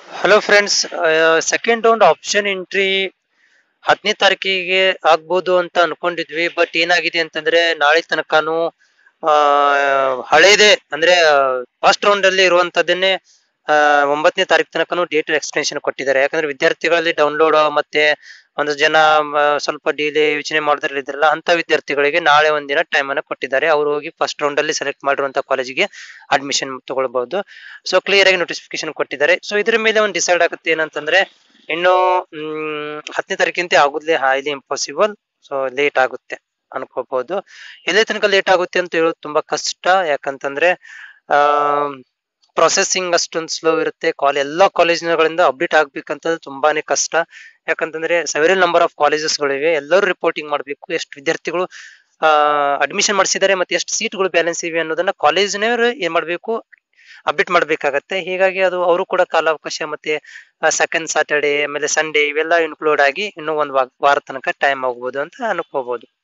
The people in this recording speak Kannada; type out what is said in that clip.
hello friends second round option entry ಹತ್ತನೇ ತಾರೀಕಿಗೆ ಆಗ್ಬೋದು ಅಂತ ಅನ್ಕೊಂಡಿದ್ವಿ ಬಟ್ ಏನಾಗಿದೆ ಅಂತಂದ್ರೆ ನಾಳೆ ತನಕನೂ ಆ ಹಳೇದೇ ಅಂದ್ರೆ ಫಸ್ಟ್ ರೌಂಡ್ ಅಲ್ಲಿ ಇರುವಂತದ್ದನ್ನೇ ಆ ಒಂಬತ್ತನೇ ತಾರೀಕು ತನಕನೂ ಡೇಟ್ ಎಕ್ಸ್ಟೆನ್ಷನ್ ಕೊಟ್ಟಿದ್ದಾರೆ ಯಾಕಂದ್ರೆ ವಿದ್ಯಾರ್ಥಿಗಳಲ್ಲಿ ಡೌನ್ಲೋಡ್ ಮತ್ತೆ ಒಂದು ಜನ ಮ, ಸ್ವಲ್ಪ ಡಿಲೇ ಯೋಚನೆ ಮಾಡಿದ್ರೆ ಇದ್ರಲ್ಲ ಅಂತ ವಿದ್ಯಾರ್ಥಿಗಳಿಗೆ ನಾಳೆ ಒಂದಿನ ಟೈಮ್ ಅನ್ನ ಕೊಟ್ಟಿದ್ದಾರೆ ಅವ್ರು ಹೋಗಿ ಫಸ್ಟ್ ರೌಂಡ್ ಅಲ್ಲಿ ಸೆಲೆಕ್ಟ್ ಮಾಡಿರುವಂತ ಕಾಲೇಜಿಗೆ ಅಡ್ಮಿಷನ್ ತಗೊಳ್ಬಹುದು ಸೊ ಕ್ಲಿಯರ್ ಆಗಿ ನೋಟಿಫಿಕೇಶನ್ ಕೊಟ್ಟಿದ್ದಾರೆ ಸೊ ಇದ್ರ ಮೇಲೆ ಒಂದು ಡಿಸೈಡ್ ಆಗುತ್ತೆ ಏನಂತಂದ್ರೆ ಇನ್ನು ಹ್ಮ್ ಹತ್ತನೇ ತಾರೀಕಿಂತ ಆಗುದ್ಲೇ ಹೈಲಿ ಇಂಪಾಸಿಬಲ್ ಸೊ ಲೇಟ್ ಆಗುತ್ತೆ ಅನ್ಕೋಬಹುದು ಎಲ್ಲೇ ತನಕ ಲೇಟ್ ಆಗುತ್ತೆ ಅಂತ ಹೇಳೋದು ತುಂಬಾ ಕಷ್ಟ ಯಾಕಂತಂದ್ರೆ ಆ ಪ್ರೊಸೆಸಿಂಗ್ ಅಷ್ಟೊಂದು ಸ್ಲೋ ಇರುತ್ತೆ ಕಾಲ್ ಎಲ್ಲಾ ಕಾಲೇಜಿನಗಳಿಂದ ಅಪ್ಡೇಟ್ ಆಗ್ಬೇಕಂತ ತುಂಬಾನೇ ಕಷ್ಟ ಯಾಕಂತಂದ್ರೆ ಸೆವೆರಲ್ ನಂಬರ್ ಆಫ್ ಕಾಲೇಜಸ್ ಗಳಿವೆ ಎಲ್ಲರೂ ರಿಪೋರ್ಟಿಂಗ್ ಮಾಡ್ಬೇಕು ಎಷ್ಟು ವಿದ್ಯಾರ್ಥಿಗಳು ಆ ಅಡ್ಮಿಷನ್ ಮಾಡಿಸಿದ್ದಾರೆ ಮತ್ತೆ ಎಷ್ಟು ಸೀಟ್ಗಳು ಬ್ಯಾಲೆನ್ಸ್ ಇವೆ ಅನ್ನೋದನ್ನ ಕಾಲೇಜಿನವರು ಏನ್ ಮಾಡ್ಬೇಕು ಅಪ್ಡೇಟ್ ಮಾಡ್ಬೇಕಾಗತ್ತೆ ಹೀಗಾಗಿ ಅದು ಅವರು ಕೂಡ ಕಾಲಾವಕಾಶ ಮತ್ತೆ ಸೆಕೆಂಡ್ ಸಾಟರ್ಡೆ ಆಮೇಲೆ ಸಂಡೇ ಇವೆಲ್ಲ ಇನ್ಕ್ಲೂಡ್ ಆಗಿ ಇನ್ನೂ ಒಂದ್ ವಾ- ವಾರ ತನಕ ಟೈಮ್ ಆಗ್ಬೋದು ಅಂತ ಅನ್ಕೋಬಹುದು